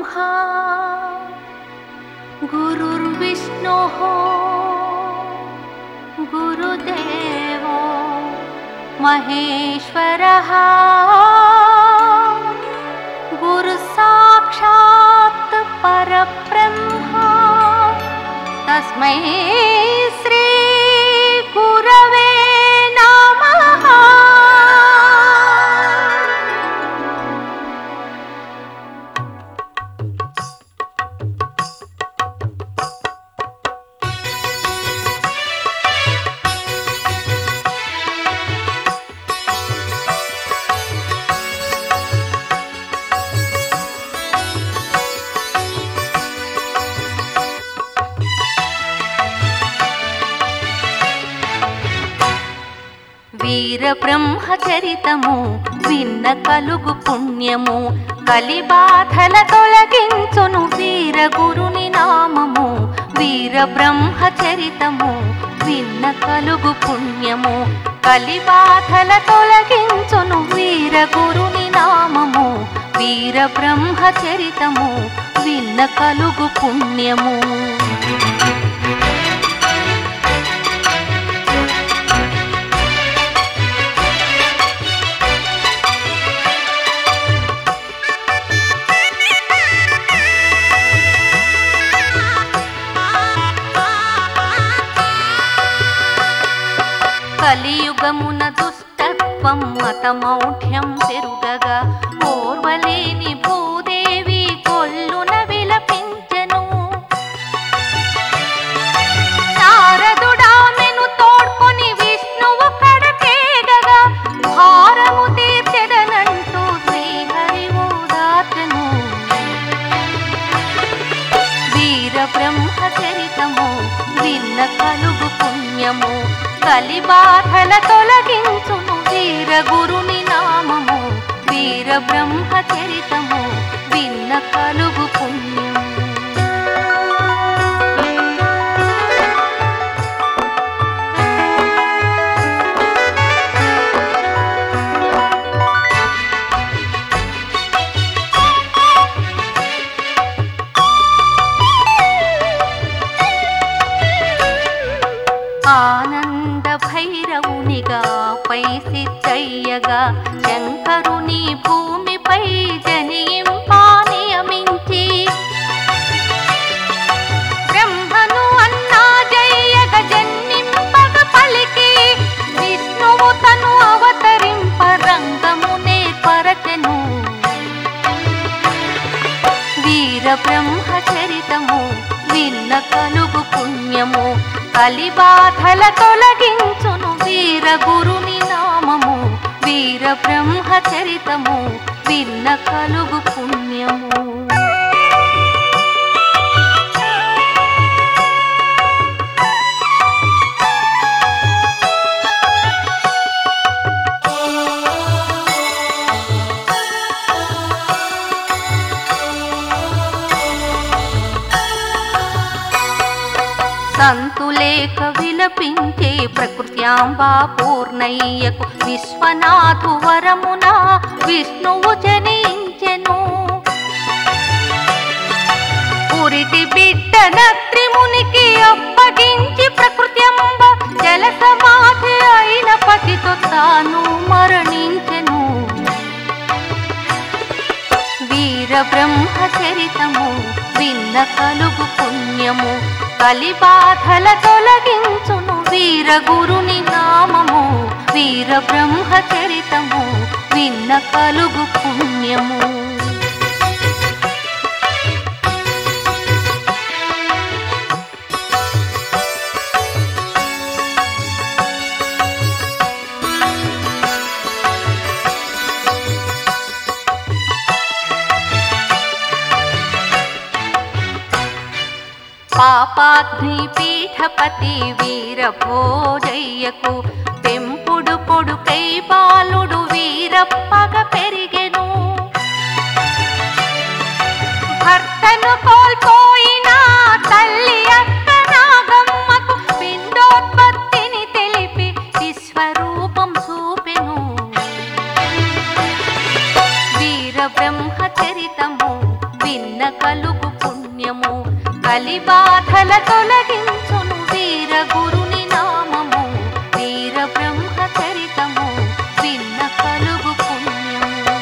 गुरुर्ब्रह्मा गुरुर्विष्णुः गुरुदेवो महेश्वरः गुरुसाक्षात् परब्रह्मा तस्मै श्रीगुरवे नमः వీరబ్రహ్మచరితము విన్న కలుగు పుణ్యము కలిబాధల తొలగించును వీర గురుని నామము వీరబ్రహ్మచరితము విన్న కలుగు పుణ్యము కలిబాధల తొలగించును వీర గురుని నామము వీరబ్రహ్మచరితము విన్న కలుగు పుణ్యము కలియుగమున దుష్టత్వం మతమౌఢ్యం పెరుగగా ఓర్వలేని భూదేవి కొల్లున విలపించెను నారదుడామెను తోడ్కొని విష్ణువు కడకేగగా భారము తీర్చెదనంటూ శ్రీహరి ఊదార్చెను వీర బ్రహ్మచరితము విన్న కలుగు పుణ్యము కలిబాధల తొలగించును వీర గురుని నామము వీర బ్రహ్మచరితము విన్న కలుగు పుణ్యము ఆనంద భైరవునిగా పై సిద్ధయ్యగా శంకరుని భూమిపై జనింపా నియమించి బ్రహ్మను అన్నా జయ్యగ జన్మింపగ పలికి విష్ణువు తను అవతరింప రంగమునే పరచెను వీర బ్రహ్మచరితము విన్న కలుగు పుణ్యము కలిబాధల తొలగించును వీర గురుని నామము వీర బ్రహ్మచరితము విన్న కలుగు పుణ్యము సంతులేక విలపించే ప్రకృత్యాంబా పూర్ణయ్యకు విశ్వనాథు వరమున విష్ణువు జనించెను పురిటి బిడ్డ నత్రిమునికి అప్పగించి ప్రకృత్యంబ జల సమాధి అయిన పతితో తాను మరణించెను వీర బ్రహ్మచరితము విన్న కలుగు పుణ్యము కలిబాధల తొలగించును వీర గురుని నామము వీర బ్రహ్మచరితము విన్న కలుగు పుణ్యము పాపాగ్ని పీఠపతి వీరభోజయ్యకు పెంపుడు కొడుకై బాలుడు వీరప్పగ పెరిగెను భర్తను కోల్పోయిన తల్లి అక్క నాగమ్మకు పిండోత్పత్తిని తెలిపి విశ్వరూపం చూపెను వీర బ్రహ్మచరితము విన్న కలి బాధల తొలగించును వీర గురుని నామము వీర బ్రహ్మ చరితము విన్న కలుగు పుణ్యము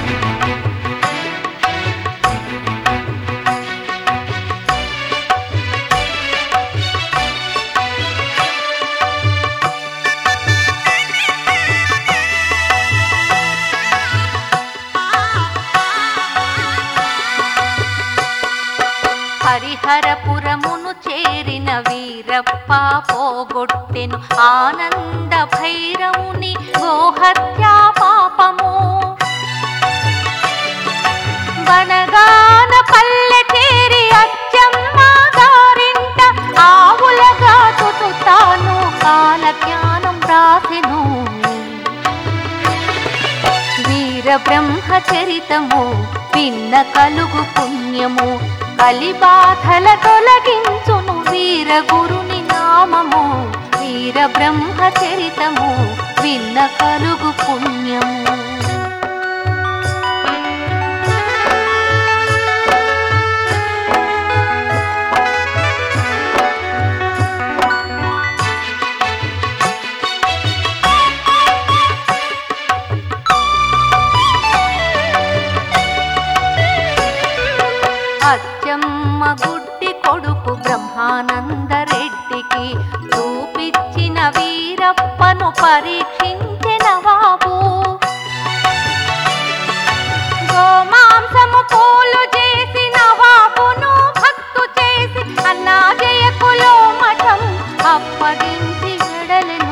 హరిహరపురమును చేరిన వీరప్ప పోగొట్టెను ఆనంద భైరవుని గోహత్యా పాపము వనగాన పల్లె చేరి అచ్చమ్మ గారింట ఆవులగా తుతు తాను కాల జ్ఞానం రాసెను వీర బ్రహ్మచరితము విన్న కలుగు పుణ్యము కలి బాధల తొలగించును వీర గురుని నామము వీర బ్రహ్మచరితము విన్న కలుగు పుణ్యము అచ్చమ్మ గుడ్డి కొడుకు బ్రహ్మానందరెడ్డికి చూపించిన వీరప్పను పరీక్షించిన బాబు గోమాంసము పూలు చేసి నవాబును భక్తు చేసి అన్నాజయకులో మఠం అప్పగించి వెడలెను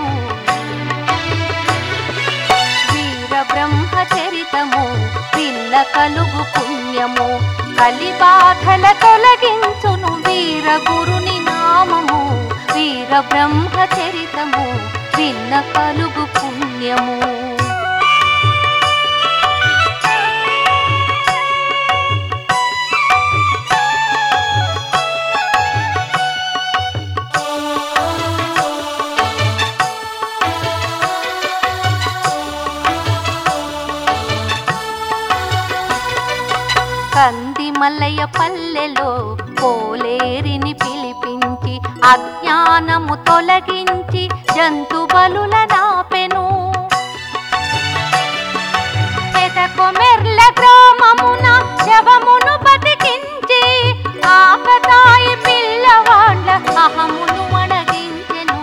వీర బ్రహ్మచరితము పిల్ల కలుగు పుణ్యము కలి బాధల తొలగించును వీర గురుని నామము వీర బ్రహ్మచరితము విన్న కలుగు పుణ్యము కంది మల్లయ్య పల్లెలో పోలేరిని పిలిపించి అజ్ఞానము తొలగించి జంతు బలుల నాపెను మెర్ల గ్రామమున శవమును బతికించి ఆకతాయి పిల్లవాళ్ళ అహమును అణగించెను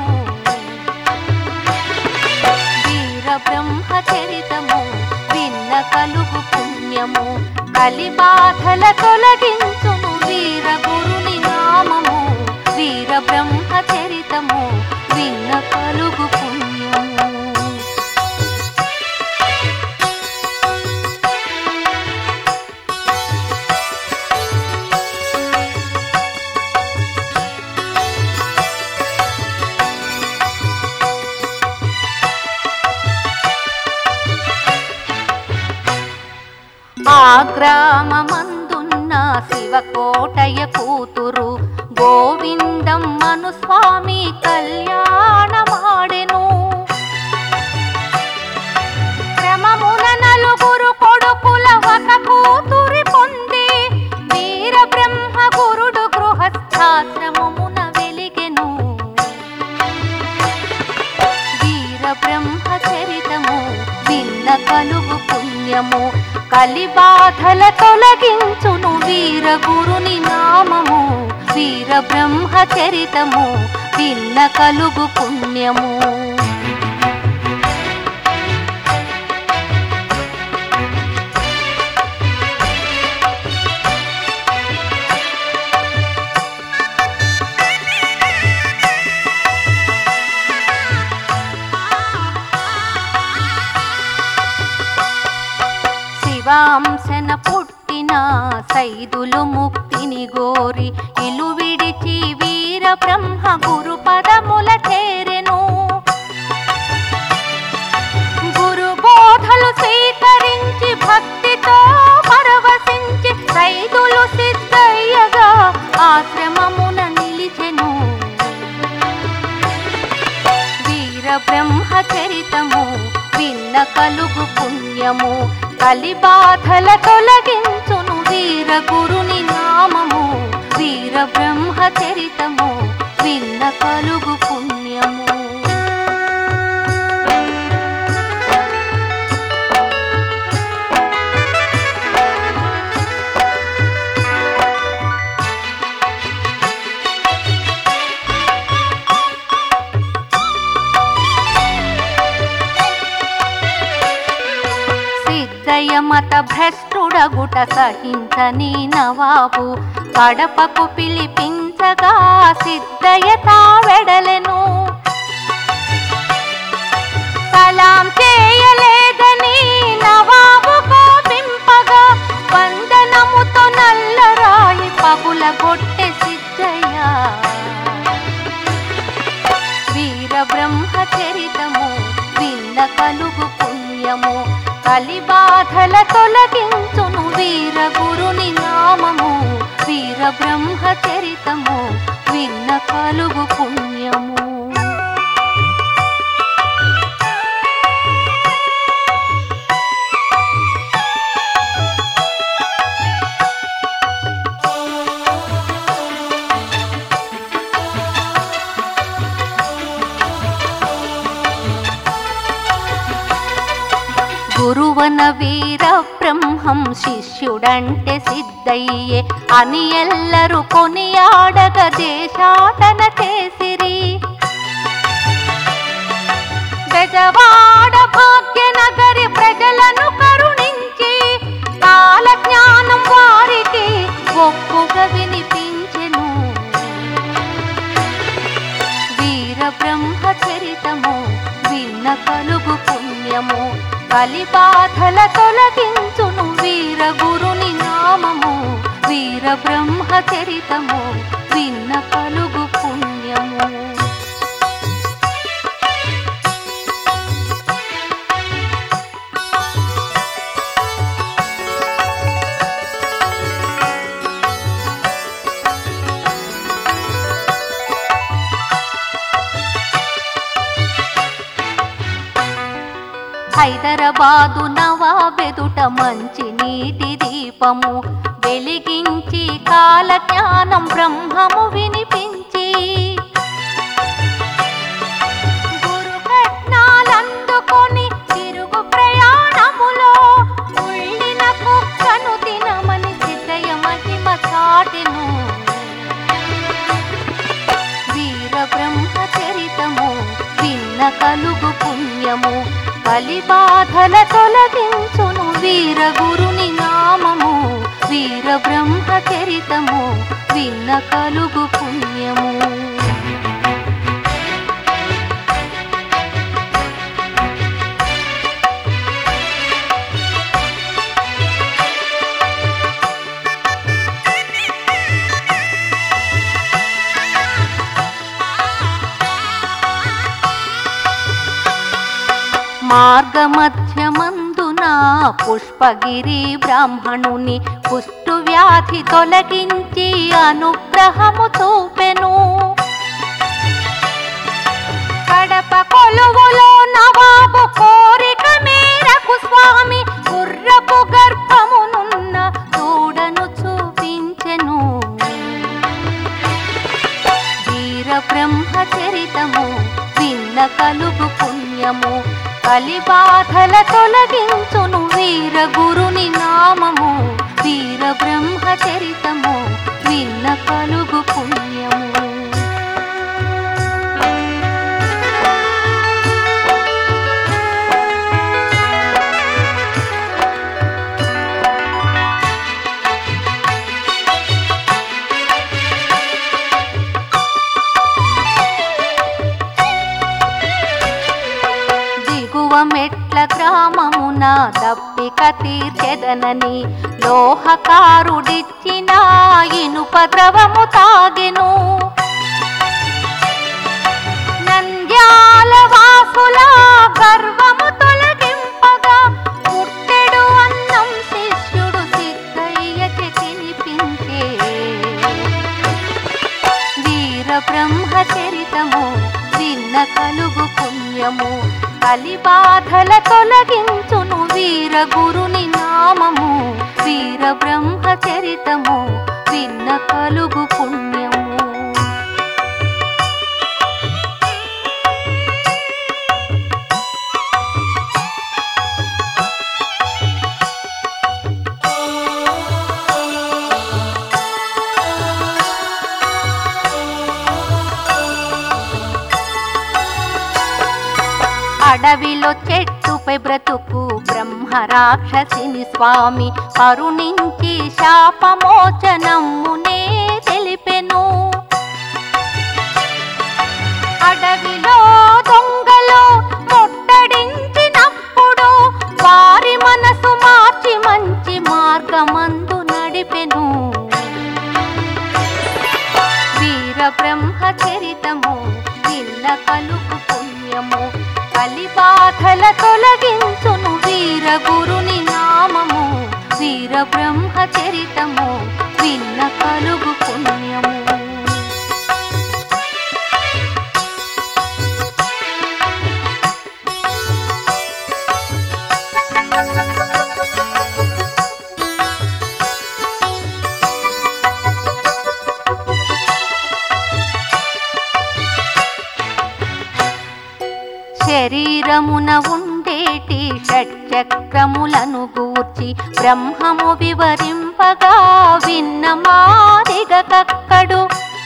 వీర బ్రహ్మచరితము విన్న కలుగు పుణ్యము కలి బాధల తొలగించును వీర గురుని నామము వీర బ్రహ్మచరితము విన్న కలుగు పుణ్యము ఆ గ్రామమందున్న శివకోటయ కూతురు గోవిందం మను స్వామి కళ్యాణమాడెను క్రమమున నలుగురు కొడుకుల ఒక కూతురి పొంది వీర బ్రహ్మ గురుడు గృహస్థాశ్రమమున వెలిగెను వీర బ్రహ్మచరితము విన్న కలుగు పుణ్యము కలి బాధల తొలగించును వీర గురుని నామము వీర బ్రహ్మచరితము విన్న కలుగు పుణ్యము శివాంశన పుట్టిన సైదులు ముక్తిని గోరి ఇలు విడిచి వీర బ్రహ్మ గురు పదముల చేరెను గురు బోధలు స్వీకరించి భక్తితో పరవశించి సైదులు సిద్ధయ్యగా ఆశ్రమమున నిలిచెను వీర బ్రహ్మచరితము విన్న కలుగు పుణ్యము కలి బాధల తొలగించును వీర గురుని నామము వీర బ్రహ్మ చరితము విన్న కలుగు పుణ్యము సిద్ధయ్య మత భ్రష్టుడగుట సహించని నవాబు కడపకు పిలిపించగా సిద్ధయ్య తావెడలెను సలాం చేయలేదని నవాబు కోపింపగా వందనముతో నల్లరాయి పగులగొట్టె సిద్ధయ్య వీర బ్రహ్మ చరితము విన్న కలుగు పుణ్యము కలి బాధల తొలగించును వీర గురుని నామము వీర బ్రహ్మ చరితము విన్న కలుగు పుణ్యము గురువన వీర బ్రహ్మం శిష్యుడంటే సిద్ధయ్యే అని ఎల్లరు కొనియాడగ దేశాటన చేసిరి బెజవాడ భాగ్యనగరి ప్రజలను కరుణించి కాల జ్ఞానం వారికి ఒప్పుగా వినిపించెను వీర బ్రహ్మ చరితము విన్న కలుగు పుణ్యము కలి బాధల తొలగించును వీర గురుని నామము వీర బ్రహ్మ చరితము విన్న కలుగు పుణ్యము హైదరాబాదు నవాబెదుట మంచి నీటి దీపము వెలిగించి కాల జ్ఞానం బ్రహ్మము వినిపించి గురు కట్నాలందుకొని తిరుగు ప్రయాణములో ఉళ్ళిన కుక్కను తినమని సిద్ధయ మహిమ చాటెను వీర బ్రహ్మ చరితము విన్న కలుగు పుణ్యము కలి బాధల తొలగించును వీర గురుని నామము వీర బ్రహ్మ చరితము విన్న కలుగు పుణ్యము మార్గమధ్యమందున పుష్పగిరి బ్రాహ్మణుని కుష్టు వ్యాధి తొలగించి అనుగ్రహము చూపెను కడప కొలువులో నవాబు కోరిక మేరకు స్వామి గుర్రపు గర్భమునున్న దూడను చూపించెను వీర బ్రహ్మ చరితము విన్న కలుగు పుణ్యము కలి బాధల తొలగించును వీర గురుని నామము వీర బ్రహ్మ చరితము విన్న కలుగు పుణ్యము దిగువ మెట్ల గ్రామమున దప్పిక తీర్చెదనని లోహకారుడిచ్చిన ఇనుప ద్రవము తాగెను నంద్యాల వాసుల గర్వము తొలగింపగా పుట్టెడు అన్నం శిష్యుడు సిద్ధయ్యకి తినిపించే వీర బ్రహ్మ చరితము విన్న కలుగు పుణ్యము కలి బాధల తొలగించును వీర గురుని నామము వీర బ్రహ్మ చరితము విన్న కలుగు పుణ్యము అడవిలో చెట్టుపై బ్రతుకు బ్రహ్మ రాక్షసిని స్వామి కరుణించి శాపమోచనమ్మునే తెలిపెను అడవిలో దొంగలు ముట్టడించినప్పుడు వారి మనసు మార్చి మంచి మార్గమందు నడిపెను వీర బ్రహ్మ చరితము విన్న కలుగు పుణ్యము కలి బాధల తొలగించును వీర గురుని నామము వీర బ్రహ్మ చరితము విన్న కలుగు పుణ్యము శరీరమున ఉండేటి షట్చక్రములను గూర్చి బ్రహ్మము వివరింపగా విన్న మాదిగకక్కడు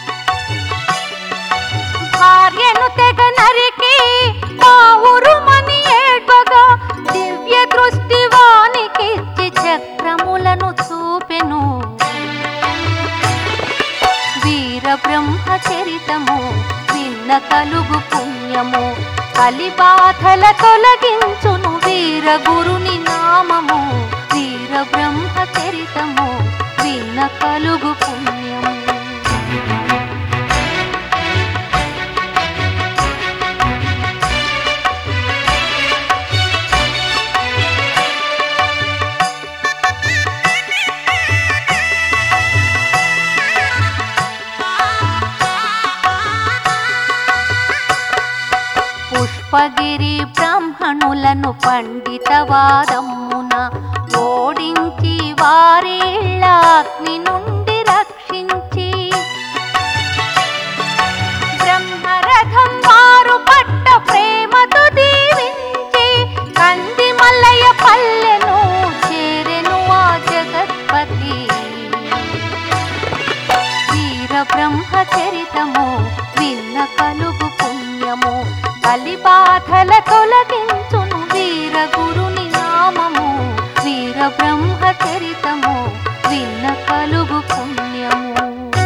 భార్యను తెగ నరికి పావురుమని ఏడ్వగా దివ్య దృష్టి వానికిచ్చి చక్రములను చూపెను వీర బ్రహ్మ చరితము విన్న కలుగు పుణ్యము కలి బాధల తొలగించును వీర గురుని నామము వీర బ్రహ్మ చరితము విన్న కలుగు పుణ్యము పుష్పగిరి బ్రాహ్మణులను పండితవాదమ్మున ఓడించి వారిళ్ళ అగ్ని నుండి రక్షించి బ్రహ్మరథం వారు పట్ట ప్రేమతో దీవించి కంది మల్లయ్య పల్లెను చేరెను ఆ జగత్పతి వీర బ్రహ్మ చరితము విన్న కలుగు పుణ్యము కలి బాధల తొలగించును వీర గురుని నామము వీర బ్రహ్మ చరితము విన్న కలుగు పుణ్యము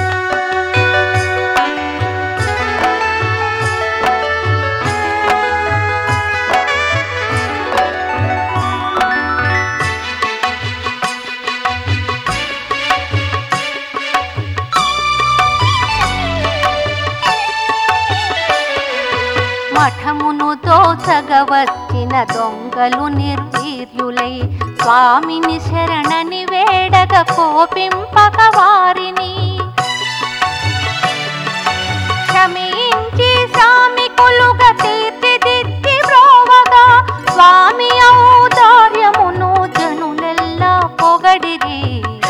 మఠమును దోచగవచ్చిన దొంగలు నిర్వీర్యులై స్వామిని శరణని వేడగ కోపింపక వారిని క్షమించి స్వామి కొలుగ తీర్చిదిద్ది బ్రోవగా స్వామి ఔదార్యమును జనులెల్లా పొగడిరి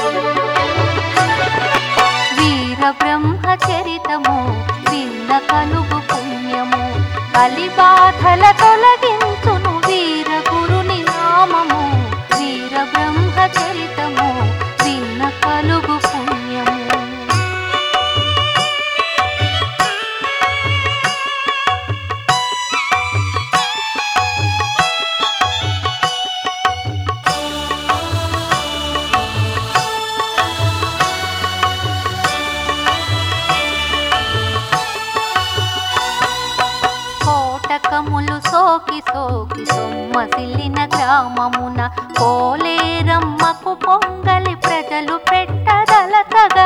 వీర బ్రహ్మ చరితము విన్న కలుగు పుణ్యము కలి బాధల తొలగించును వీర గురుని నామము వీర బ్రహ్మ చరితము విన్న కలుగు పుణ్యము కోటకములు సోకి సోకి సొమ్మసిల్లిన గ్రామమున పోలేరమ్మకు పొంగలి ప్రజలు పెట్టదలతగా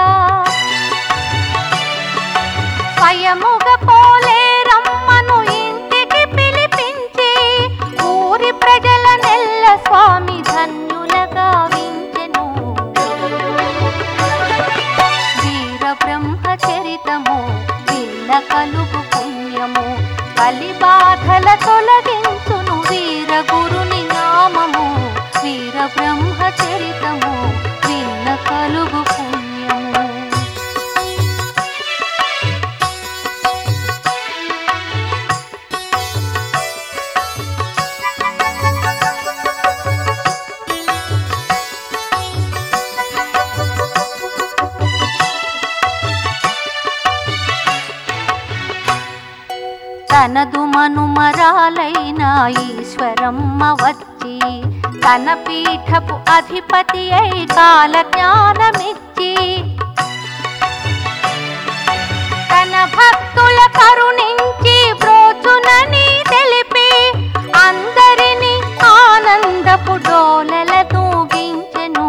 స్వయముగ పోలేరమ్మను ఇంటికి పిలిపించి ఊరి ప్రజల నెల్ల స్వామి ధన్యులగా వించెను వీర బ్రహ్మ చరితము విన్న కలుగు పుణ్యము కలి బాధల తొలగించును వీర గురుని నామము వీర బ్రహ్మ చరితము విన్న కలుగు పుణ్యము తనదు మనుమరాలైన ఈశ్వరమ్మ వచ్చి తన పీఠపు అధిపతి అయి కాల జ్ఞానమిచ్చి తన భక్తుల కరుణించి బ్రోచునని తెలిపి అందరిని ఆనందపు డోలల తూగించెను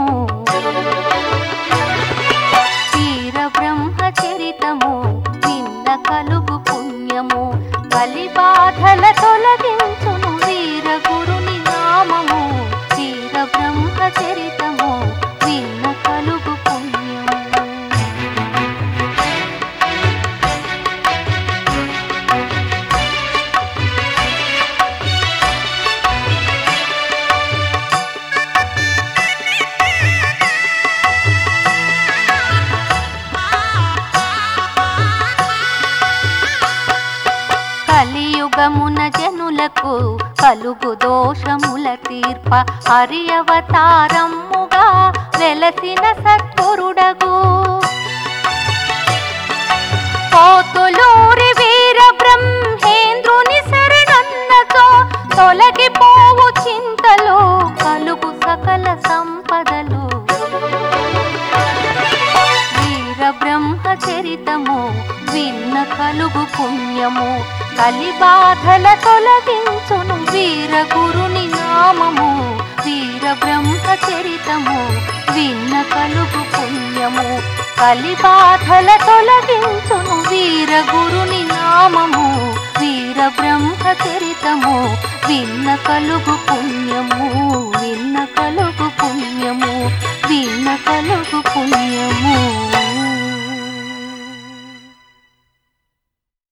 వీర బ్రహ్మచరితము విన్న కలుగు పుణ్యము బలి బాధల తొలగించును వీర గురుని నామము వీర బ్రహ్మచరితము విన్న కలుగు పుణ్యము కలియుగమున జనులకు కలుగు దోషముల తీర్ప హరి అవతారమ్ముగా వెలసిన సత్పురుడగు పోతులూరి వీర బ్రహ్మేంద్రుని శరణన్నతో తొలగిపోవు చింతలు కలుగు సకల సంపదలు వీర బ్రహ్మచరితము విన్న కలుగు పుణ్యము కలి బాధల తొలగించును వీర గురుని నామము వీర బ్రహ్మచరితము విన్న కలుగు పుణ్యము కలి బాధల తొలగించును వీర గురుని నామము వీర బ్రహ్మచరితము విన్న కలుగు పుణ్యము